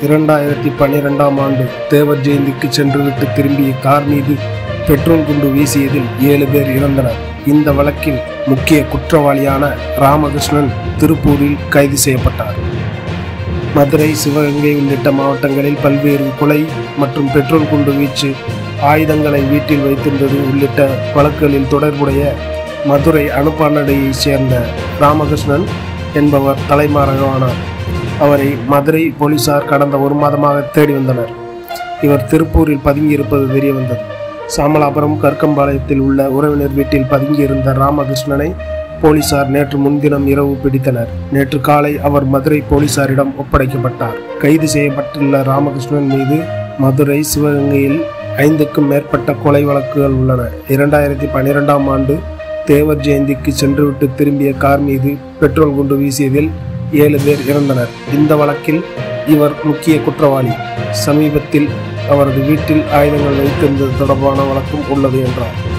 இரண்டாயிரத்தி பன்னிரெண்டாம் ஆண்டு தேவர் ஜெயந்திக்கு சென்றுவிட்டு திரும்பிய கார் மீது பெட்ரோல் குண்டு வீசியதில் ஏழு பேர் இறந்தனர் இந்த வழக்கில் முக்கிய குற்றவாளியான ராமகிருஷ்ணன் திருப்பூரில் கைது செய்யப்பட்டார் மதுரை சிவகங்கை உள்ளிட்ட மாவட்டங்களில் பல்வேறு கொலை மற்றும் பெட்ரோல் குண்டு வீச்சு ஆயுதங்களை வீட்டில் வைத்திருந்தது உள்ளிட்ட வழக்குகளில் தொடர்புடைய மதுரை அனுப்பானடையைச் சேர்ந்த ராமகிருஷ்ணன் என்பவர் தலைமறைவானார் அவரை மதுரை போலீசார் கடந்த ஒரு மாதமாக தேடி வந்தனர் இவர் திருப்பூரில் பதுங்கியிருப்பது தெரிய வந்தது சாமலாபுரம் கற்கம்பாளையத்தில் உள்ள உறவினர் வீட்டில் பதுங்கியிருந்த ராமகிருஷ்ணனை போலீசார் நேற்று முன்தினம் இரவு பிடித்தனர் நேற்று காலை அவர் மதுரை போலீசாரிடம் ஒப்படைக்கப்பட்டார் கைது செய்யப்பட்டுள்ள ராமகிருஷ்ணன் மீது மதுரை சிவகங்கையில் ஐந்துக்கும் மேற்பட்ட கொலை வழக்குகள் உள்ளன இரண்டாயிரத்தி பன்னிரெண்டாம் ஆண்டு தேவர் ஜெயந்திக்கு சென்றுவிட்டு திரும்பிய கார் மீது பெட்ரோல் குண்டு வீசியதில் ஏழு பேர் இறந்தனர் இந்த வழக்கில் இவர் முக்கிய குற்றவாளி சமீபத்தில் அவரது வீட்டில் ஆயுதங்கள் வைத்திருந்தது தொடர்பான வழக்கும் உள்ளது என்றார்